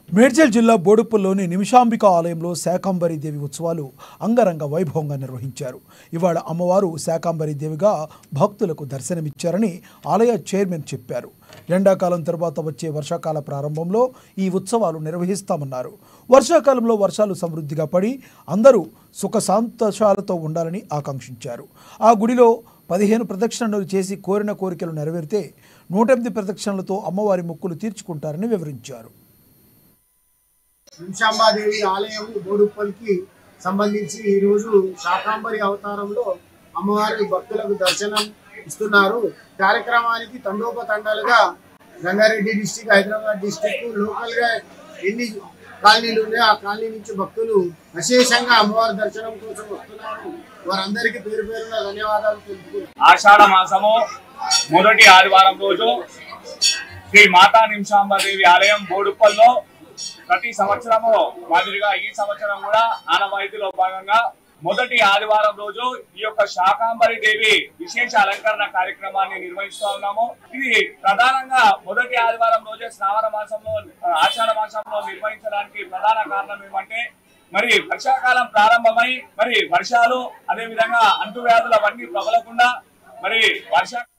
మేడ్చల్ జిల్లా బోడుప్పల్లోని నిమిషాంబిక ఆలయంలో శాకాంబరి దేవి ఉత్సవాలు అంగరంగ వైభవంగా నిర్వహించారు ఇవాళ అమ్మవారు శాకాంబరి దేవిగా భక్తులకు దర్శనమిచ్చారని ఆలయ చైర్మన్ చెప్పారు ఎండాకాలం తర్వాత వచ్చే వర్షాకాల ప్రారంభంలో ఈ ఉత్సవాలు నిర్వహిస్తామన్నారు వర్షాకాలంలో వర్షాలు సమృద్ధిగా పడి అందరూ సుఖ సంతోషాలతో ఉండాలని ఆకాంక్షించారు ఆ గుడిలో పదిహేను ప్రదక్షిణలు చేసి కోరిన కోరికలు నెరవేరితే నూట ఎనిమిది ప్రదక్షిణలతో అమ్మవారి మొక్కులు తీర్చుకుంటారని వివరించారు నిమిషాంబాదేవి ఆలయం బోడుప్పల్కి సంబంధించి ఈ రోజు శాకాంబరి అవతారంలో అమ్మవారి భక్తులకు దర్శనం ఇస్తున్నారు కార్యక్రమానికి తండోపతండాలుగా Rangareddy district Hyderabad district local గా ఎన్ని కాలనీలు ఉన్నాయో ఆ కాలనీ నుంచి భక్తులు విశేషంగా అమ్మవారి దర్శనం కోసం వస్తున్నారు వారందరికీ పేరు పేరున ధన్యవాదాలు తెలుపుకుంటున్నారు ఆషాఢ మాసము మొదటి ఆదివారం రోజు శ్రీ మాతా నిమిషాంబదేవి ఆలయం బోడుప్పల్లో ప్రతి సంవత్సరము మాదిరిగా ఈ సంవత్సరం కూడా ఆనవాయితీలో భాగంగా మొదటి ఆదివారం రోజు ఈ యొక్క శాకాంబరి దేవి విశేష అలంకరణ కార్యక్రమాన్ని నిర్వహిస్తూ ఉన్నాము ఇది ప్రధానంగా మొదటి ఆదివారం రోజే శ్రావణ మాసంలో ఆషాఢ మాసంలో నిర్వహించడానికి ప్రధాన కారణం ఏమంటే మరి వర్షాకాలం ప్రారంభమై మరి వర్షాలు అదే విధంగా అంటువ్యాధులు అవన్నీ ప్రబలకుండా మరి వర్ష